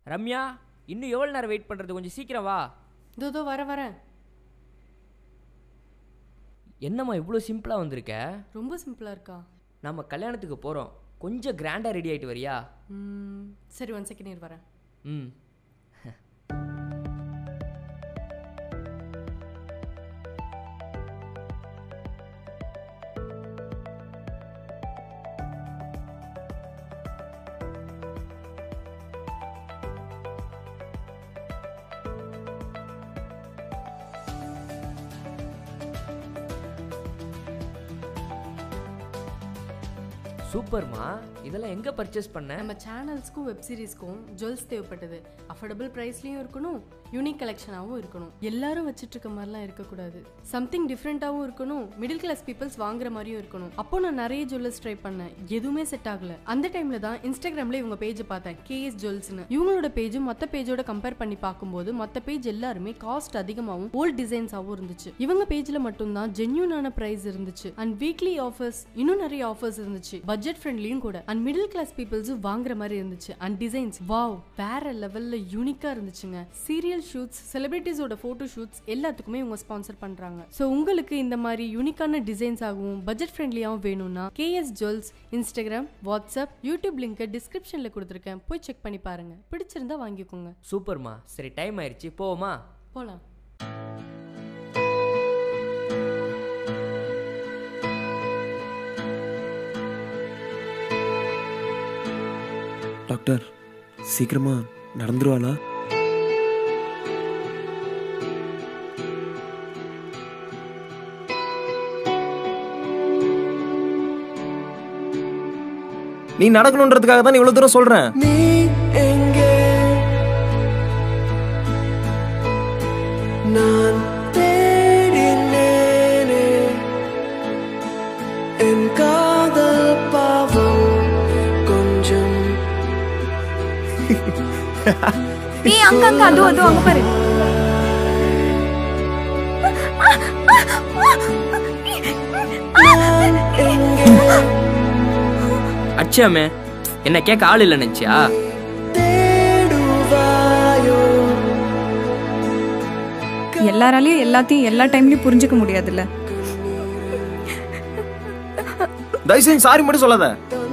ரம்யா இன்னும் எவ்வளோ நேரம் வெயிட் பண்ணுறது கொஞ்சம் சீக்கிரம் வா இதோ இதோ வர வரேன் என்னம்மா இவ்வளோ சிம்பிளாக வந்திருக்க ரொம்ப சிம்பிளாக இருக்கா நம்ம கல்யாணத்துக்கு போகிறோம் கொஞ்சம் கிராண்டாக ரெடி ஆகிட்டு வரியா ம், சரி ஒன் செகண்ட் இரு வரேன் ம் சூப்பர்மா இதெல்லாம் எங்கே பர்ச்சேஸ் பண்ண நம்ம சேனல்ஸ்க்கும் வெப் சீரிஸ்க்கும் ஜுவல்ஸ் தேவைப்பட்டது அஃபோர்டபுள் ப்ரைஸ்லையும் இருக்கணும் யூனிக் கலெக்ஷனாகவும் இருக்கணும் எல்லாரும் வச்சுட்டு இருக்க மாதிரிலாம் இருக்கக்கூடாது சம்திங் டிஃப்ரெண்ட்டாகவும் இருக்கணும் மிடில் கிளாஸ் பீப்புள்ஸ் வாங்குற மாதிரியும் இருக்கணும் அப்போ நான் நிறைய ஜுவல்லர்ஸ் ட்ரை பண்ணேன் எதுவுமே செட் ஆகல அந்த டைம்ல தான் இன்ஸ்டாகிராம்ல இவங்க பேஜை பார்த்தேன் கேஎஸ் ஜுவல்ஸ்னு இவங்களோட பேஜும் மற்ற பேஜோட கம்பேர் பண்ணி பார்க்கும்போது மற்ற பேஜ் எல்லாருமே காஸ்ட் அதிகமாகவும் ஓல்ட் டிசைன்ஸாகவும் இருந்துச்சு இவங்க பேஜ்ல மட்டும்தான் ஜென்யூனான பிரைஸ் இருந்துச்சு அண்ட் வீக்லி ஆஃபர்ஸ் இன்னும் நிறைய ஆஃபர்ஸ் இருந்துச்சு பட்ஜெட் ஃப்ரெண்ட்லியும் கூட அண்ட் மிடில் கிளாஸ் பீப்புள்ஸும் வாங்குற மாதிரி இருந்துச்சு அண்ட் டிசைன்ஸ் வாவ் வேற லெவல்ல யூனிக்கா இருந்துச்சுங்க சீரியல் ஷூட்ஸ் செலிபிரிட்டிஸோட ஃபோட்டோ ஷூட்ஸ் எல்லாத்துக்குமே இவங்க ஸ்பான்சர் பண்றாங்க ஸோ உங்களுக்கு இந்த மாதிரி யூனிக்கான டிசைன்ஸ் ஆகவும் பட்ஜெட் ஃப்ரெண்ட்லியாகவும் வேணும்னா KS jewels Instagram WhatsApp YouTube லிங்கை டிஸ்கிரிப்ஷன்ல கொடுத்துருக்கேன் போய் செக் பண்ணி பாருங்க பிடிச்சிருந்தா வாங்கிக்கோங்க சூப்பர்மா சரி டைம் ஆயிடுச்சு போவோமா போலாம் டாக்டர் சீக்கிரமா நடந்துருவாளா நீ நடக்கணுன்றதுக்காக தான் இவ்வளவு தூரம் சொல்றேன் நீ எங்கே நான் தேடினேனே என் காதல் பாவம் கொஞ்சம் ஏய் அங்க அங்க அதோ அதோ அங்க பாரு நான் எங்கே அச்சாமே என்ன கேட்க ஆள் இல்லை நினச்சியா தேடுவாயோ எல்லாராலையும் எல்லாத்தையும் எல்லா டைம்லயும் புரிஞ்சுக்க முடியாதுல்ல தயவு செஞ்சு சாரி மட்டும் சொல்லாத தான்